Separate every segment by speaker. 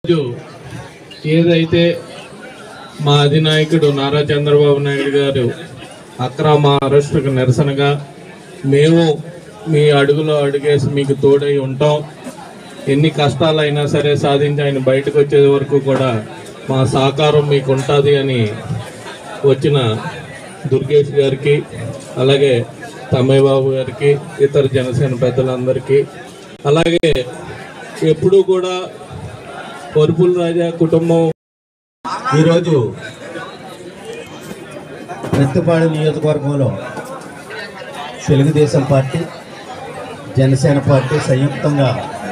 Speaker 1: రోజు ఏదైతే మా అధినాయకుడు నారా చంద్రబాబు నాయుడు గారు అక్రమ అరెస్టుకు నిరసనగా మేము మీ అడుగులో అడుగేసి మీకు తోడై ఉంటాం ఎన్ని కష్టాలైనా సరే సాధించి ఆయన బయటకు వచ్చే వరకు కూడా మా సహకారం మీకు ఉంటుంది అని వచ్చిన దుర్గేష్ గారికి అలాగే తమ్మయ్య బాబు గారికి ఇతర జనసేన పెద్దలందరికీ అలాగే ఎప్పుడూ కూడా పరుపుల రాజా కుటుంబం
Speaker 2: ఈరోజు ప్రత్తిపాడు నియోజకవర్గంలో తెలుగుదేశం పార్టీ జనసేన పార్టీ సంయుక్తంగా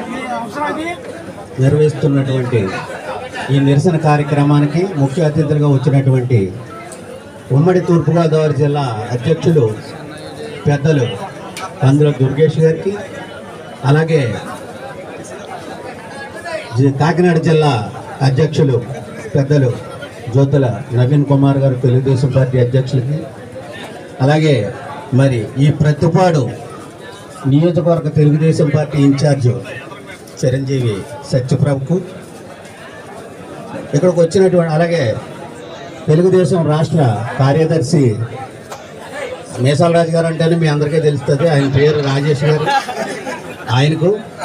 Speaker 2: నిర్వహిస్తున్నటువంటి ఈ నిరసన కార్యక్రమానికి ముఖ్య అతిథులుగా వచ్చినటువంటి ఉమ్మడి తూర్పుగోదావరి జిల్లా అధ్యక్షులు పెద్దలు కందుల దుర్గేష్ గారికి అలాగే జి- కాకినాడ జిల్లా అధ్యక్షులు పెద్దలు జ్యోతుల నవీన్ కుమార్ గారు తెలుగుదేశం పార్టీ అధ్యక్షులకి అలాగే మరి ఈ ప్రతిపాడు నియోజకవర్గ తెలుగుదేశం పార్టీ ఇన్ఛార్జ్ చిరంజీవి సత్యప్రభుకు ఇక్కడికి వచ్చినటువంటి అలాగే తెలుగుదేశం రాష్ట్ర కార్యదర్శి మేసాల రాజు గారు అంటేనే మీ అందరికీ తెలుస్తుంది ఆయన పేరు రాజేష్ గారు ఆయనకు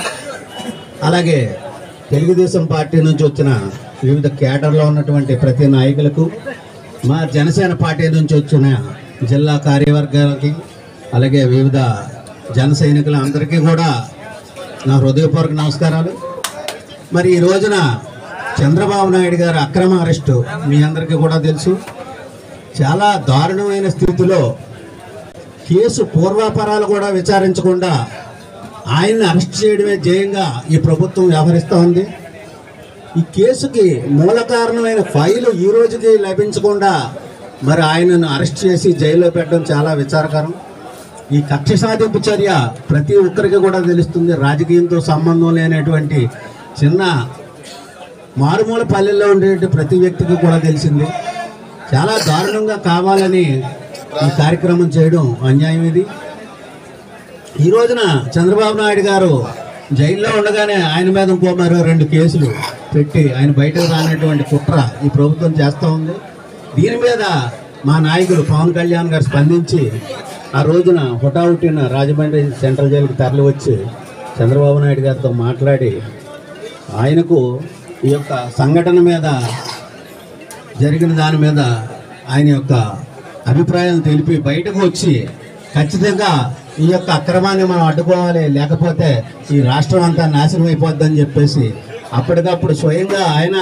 Speaker 2: అలాగే తెలుగుదేశం పార్టీ నుంచి వచ్చిన వివిధ కేటర్లో ఉన్నటువంటి ప్రతి నాయకులకు మా జనసేన పార్టీ నుంచి వచ్చిన జిల్లా కార్యవర్గాలకి అలాగే వివిధ జన సైనికులు అందరికీ కూడా నా హృదయపూర్వక నమస్కారాలు మరి ఈ రోజున చంద్రబాబు నాయుడు గారి అక్రమ అరెస్టు మీ అందరికీ కూడా తెలుసు చాలా దారుణమైన స్థితిలో కేసు పూర్వాపరాలు కూడా విచారించకుండా ఆయన్ని అరెస్ట్ చేయడమే ధ్యేయంగా ఈ ప్రభుత్వం వ్యవహరిస్తూ ఉంది ఈ కేసుకి మూల కారణమైన ఫైలు ఈ రోజుకి లభించకుండా మరి ఆయనను అరెస్ట్ చేసి జైల్లో పెట్టడం చాలా విచారకరం ఈ కక్ష సాధింపు చర్య ప్రతి ఒక్కరికి కూడా తెలుస్తుంది రాజకీయంతో సంబంధం లేనటువంటి చిన్న మారుమూల పల్లెల్లో ఉండే ప్రతి వ్యక్తికి కూడా తెలిసింది చాలా దారుణంగా కావాలని ఈ కార్యక్రమం చేయడం అన్యాయం ఇది ఈ రోజున చంద్రబాబు నాయుడు గారు జైల్లో ఉండగానే ఆయన మీద ఇంకో మరో రెండు కేసులు పెట్టి ఆయన బయటకు రానటువంటి కుట్ర ఈ ప్రభుత్వం చేస్తూ ఉంది దీని మీద మా నాయకులు పవన్ కళ్యాణ్ గారు స్పందించి ఆ రోజున హుటాహుటిన రాజమండ్రి సెంట్రల్ జైలుకి తరలి వచ్చి చంద్రబాబు నాయుడు గారితో మాట్లాడి ఆయనకు ఈ యొక్క సంఘటన మీద జరిగిన దాని మీద ఆయన యొక్క అభిప్రాయం తెలిపి బయటకు వచ్చి ఖచ్చితంగా ఈ యొక్క అక్రమాన్ని మనం అడ్డుకోవాలి లేకపోతే ఈ రాష్ట్రం అంతా నాశనం అయిపోద్దని చెప్పేసి అప్పటికప్పుడు స్వయంగా ఆయన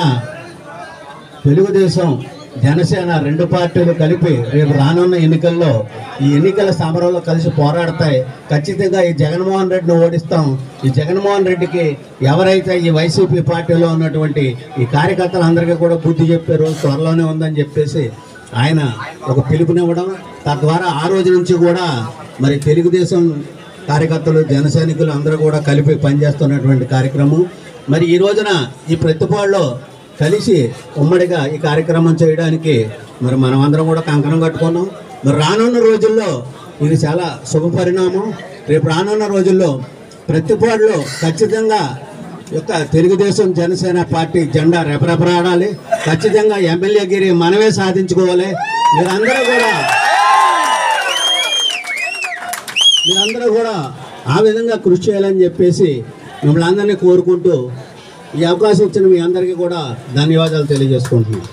Speaker 2: తెలుగుదేశం జనసేన రెండు పార్టీలు కలిపి రేపు రానున్న ఎన్నికల్లో ఈ ఎన్నికల సమరంలో కలిసి పోరాడతాయి ఖచ్చితంగా ఈ జగన్మోహన్ రెడ్డిని ఓడిస్తాం ఈ జగన్మోహన్ రెడ్డికి ఎవరైతే ఈ వైసీపీ పార్టీలో ఉన్నటువంటి ఈ కార్యకర్తలందరికీ కూడా బుద్ధి చెప్పే రోజు త్వరలోనే ఉందని చెప్పేసి ఆయన ఒక పిలుపునివ్వడం తద్వారా ఆ రోజు నుంచి కూడా మరి తెలుగుదేశం కార్యకర్తలు జన సైనికులు అందరూ కూడా కలిపి పనిచేస్తున్నటువంటి కార్యక్రమం మరి ఈ రోజున ఈ ప్రతిపాడులో కలిసి ఉమ్మడిగా ఈ కార్యక్రమం చేయడానికి మరి మనం అందరం కూడా కంకణం కట్టుకున్నాం మరి రానున్న రోజుల్లో ఇది చాలా శుభ పరిణామం రేపు రానున్న రోజుల్లో ప్రతిపాడులో ఖచ్చితంగా యొక్క తెలుగుదేశం జనసేన పార్టీ జెండా రెపరెపరాడాలి ఖచ్చితంగా ఎమ్మెల్యే గిరి మనమే సాధించుకోవాలి మీరందరూ కూడా మీరందరూ కూడా ఆ విధంగా కృషి చేయాలని చెప్పేసి మిమ్మల్ని అందరినీ కోరుకుంటూ ఈ అవకాశం ఇచ్చిన మీ అందరికీ కూడా ధన్యవాదాలు తెలియజేసుకుంటున్నాను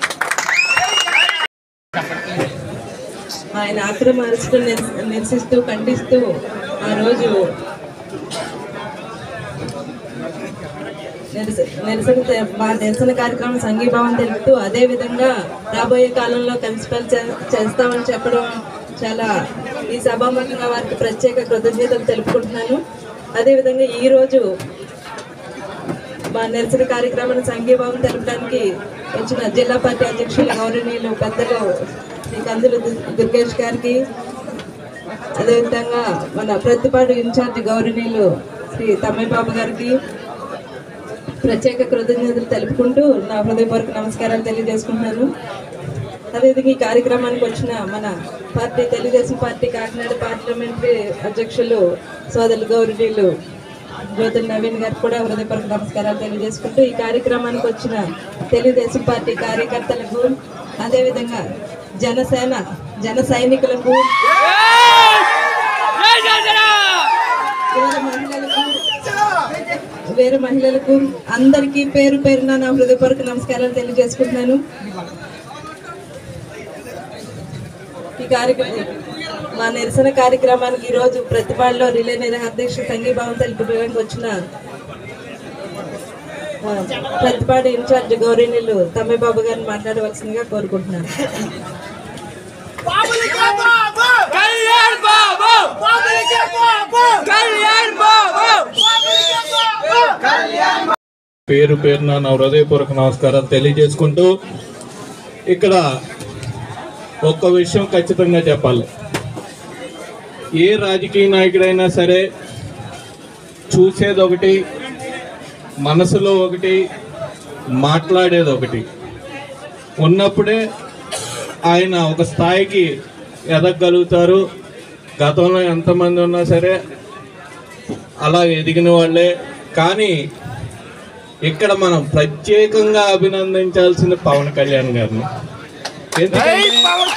Speaker 3: ఆయన ఆక్రమ అరెస్టు నిరస- నిరసిస్తూ ఖండిస్తూ ఆ రోజు నిరస నిరసన తె- మా నిరసన కార్యక్రమం సంఘీభావం తెలుపుతూ అదే విధంగా రాబోయే కాలంలో కలిసి పని చే- చేస్తామని చెప్పడం చాలా ఈ సభాముఖంగా వారికి ప్రత్యేక కృతజ్ఞతలు తెలుపుకుంటున్నాను అదేవిధంగా ఈరోజు మా నిరసన కార్యక్రమాన్ని సంఘీభావం తెలపడానికి వచ్చిన జిల్లా పార్టీ అధ్యక్షులు గౌరవనీయులు పెద్దలు శ్రీ కందులు దు- దుర్గేష్ గారికి అదేవిధంగా మన ప్రతిపాడు ఇన్ఛార్జ్ గౌరవనీయులు శ్రీ తమ్మయ్య బాబు గారికి ప్రత్యేక కృతజ్ఞతలు తెలుపుకుంటూ నా హృదయపూర్వక నమస్కారాలు తెలియజేసుకుంటున్నాను అదేవిధంగా ఈ కార్యక్రమానికి వచ్చిన మన party Telugu Desam party Kakinada parliamentary అధ్యక్షులు సోదరులు గౌరవనీయులు జ్యోతి నవీన్ గారికి కూడా హృదయపూర్వక నమస్కారాలు తెలియజేసుకుంటూ ఈ కార్యక్రమానికి వచ్చిన తెలుగుదేశం పార్టీ కార్యకర్తలకు అదేవిధంగా జనసేన జన సైనికులకు వేరే మహిళలకు వేరే మహిళలకు అందరికీ పేరు పేరున నా హృదయపూర్వక నమస్కారాలు తెలియజేసుకుంటున్నాను ఈ కార్యక్రమం మా నిరసన కార్యక్రమానికి ఈరోజు ప్రతిపాడులో రిలే నిరాధ్యక్ష సంఘీభావం తెలుపడానికి వచ్చిన ఆ, ప్రతిపాడు ఇన్ఛార్జ్ గౌరీనిల్లు తమ్మిబాబు గారిని మాట్లాడవలసిందిగా కోరుకుంటున్నాను
Speaker 4: కళ్యాణ్ బాబు కళ్యాణ్ బాబు
Speaker 1: పేరు పేరున నా హృదయపూర్వక నమస్కారాలు తెలియజేసుకుంటూ ఇక్కడ ఒక్క విషయం ఖచ్చితంగా చెప్పాలి ఏ రాజకీయ నాయకుడైనా సరే చూసేది ఒకటి మనసులో ఒకటి మాట్లాడేది ఒకటి ఉన్నప్పుడే ఆయన ఒక స్థాయికి ఎదగలుగుతారు గతంలో ఎంతమంది ఉన్నా సరే అలా ఎదిగిన వాళ్ళే కానీ ఇక్కడ మనం ప్రత్యేకంగా అభినందించాల్సిన పవన్ కళ్యాణ్ గారిని ఎందుకంటే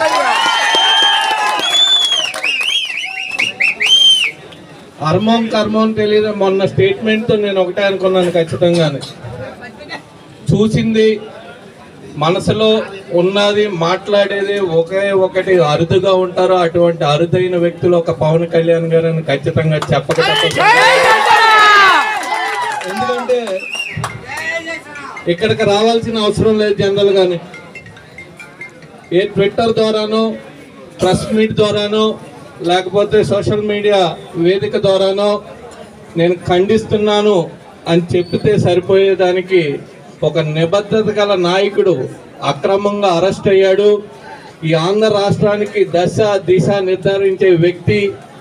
Speaker 1: అర్మం కర్మం తెలియదు మొన్న స్టేట్మెంట్తో నేను ఒకటే అనుకున్నాను ఖచ్చితంగానే చూసింది మనసులో ఉన్నది మాట్లాడేది ఒకే ఒకటి అరుదుగా ఉంటారు అటువంటి అరుదైన వ్యక్తులు ఒక పవన్ కళ్యాణ్ గారు అని ఖచ్చితంగా చెప్పక తప్పదు. ఎందుకంటే ఇక్కడికి రావాల్సిన అవసరం లేదు జనరల్ గాని ఏ ట్విట్టర్ ద్వారానో ప్రెస్ మీట్ ద్వారానో లేకపోతే సోషల్ మీడియా వేదిక ద్వారానో నేను ఖండిస్తున్నాను అని చెప్తే సరిపోయేదానికి ఒక నిబద్ధత గల నాయకుడు అక్రమంగా అరెస్ట్ అయ్యాడు ఈ ఆంధ్ర రాష్ట్రానికి దశ దిశ నిర్ధారించే వ్యక్తి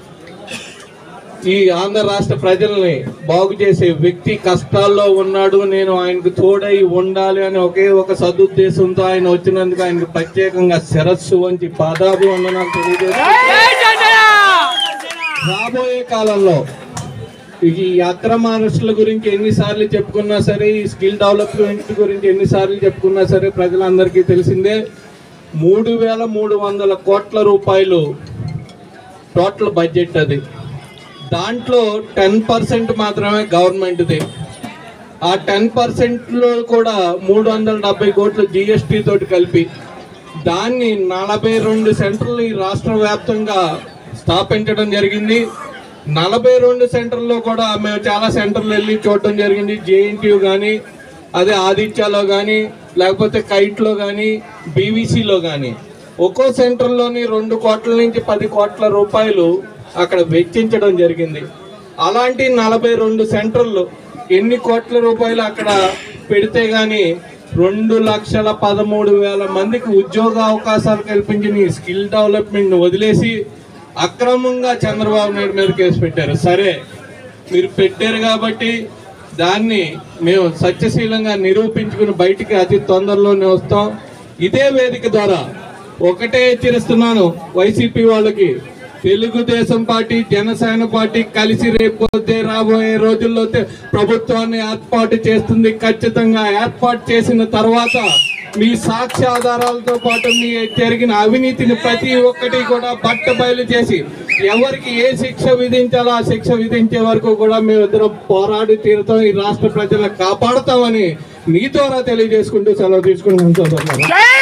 Speaker 1: ఈ ఆంధ్ర రాష్ట్ర ప్రజల్ని బాగు చేసే వ్యక్తి కష్టాల్లో ఉన్నాడు నేను ఆయనకు తోడై ఉండాలి అని ఒకే ఒక సదుద్దేశంతో ఆయన వచ్చినందుకు ఆయనకు ప్రత్యేకంగా శిరస్సు వంచి పాదాభి వందనాలు తెలియజేస్తూ రాబోయే కాలంలో ఈ అక్రమ అరెస్టుల గురించి ఎన్నిసార్లు చెప్పుకున్నా సరే ఈ స్కిల్ డెవలప్మెంట్ గురించి ఎన్నిసార్లు చెప్పుకున్నా సరే ప్రజలందరికీ తెలిసిందే మూడు వేల మూడు వందల కోట్ల రూపాయలు టోటల్ బడ్జెట్ అది దాంట్లో టెన్ పర్సెంట్ మాత్రమే గవర్నమెంట్ది ఆ టెన్ పర్సెంట్లో కూడా మూడు వందల డెబ్బై కోట్లు జిఎస్టీ తోటి కలిపి దాన్ని నలభై రెండు సెంటర్లు ఈ రాష్ట్ర వ్యాప్తంగా స్థాపించడం జరిగింది నలభై రెండు సెంటర్లో కూడా మేము చాలా సెంటర్లు వెళ్ళి చూడటం జరిగింది జేఎన్టీయు కానీ అదే ఆదిత్యలో కానీ లేకపోతే కైట్లో కానీ బీవీసీలో కానీ ఒక్కో సెంటర్లోని రెండు కోట్ల నుంచి పది కోట్ల రూపాయలు అక్కడ వెచ్చించడం జరిగింది అలాంటి నలభై రెండు సెంటర్లు ఎన్ని కోట్ల రూపాయలు అక్కడ పెడితే గాని రెండు లక్షల పదమూడు వేల మందికి ఉద్యోగ అవకాశాలు కల్పించిన ఈ స్కిల్ డెవలప్మెంట్ వదిలేసి అక్రమంగా చంద్రబాబు నాయుడు మీద కేసు పెట్టారు సరే మీరు పెట్టారు కాబట్టి దాన్ని మేము సత్యశీలంగా నిరూపించుకుని బయటికి అతి తొందరలోనే వస్తాం ఇదే వేదిక ద్వారా ఒకటే హెచ్చరిస్తున్నాను వైసీపీ వాళ్ళకి తెలుగుదేశం పార్టీ జనసేన పార్టీ కలిసి రేపు పొద్దే రాబోయే రోజుల్లో తె- ప్రభుత్వాన్ని ఏర్పాటు చేస్తుంది ఖచ్చితంగా ఏర్పాటు చేసిన తర్వాత మీ సాక్ష్యాధారాలతో పాటు మీ జరిగిన అవినీతిని ప్రతి ఒక్కటి కూడా బట్ట బయలు చేసి ఎవరికి ఏ శిక్ష విధించాలో ఆ శిక్ష విధించే వరకు కూడా మేమిద్దరం పోరాడి తీరుతాం ఈ రాష్ట్ర ప్రజలను కాపాడుతామని మీ ద్వారా తెలియజేసుకుంటూ సెలవు తీసుకుంటున్నాం సోదరులారా.
Speaker 4: జై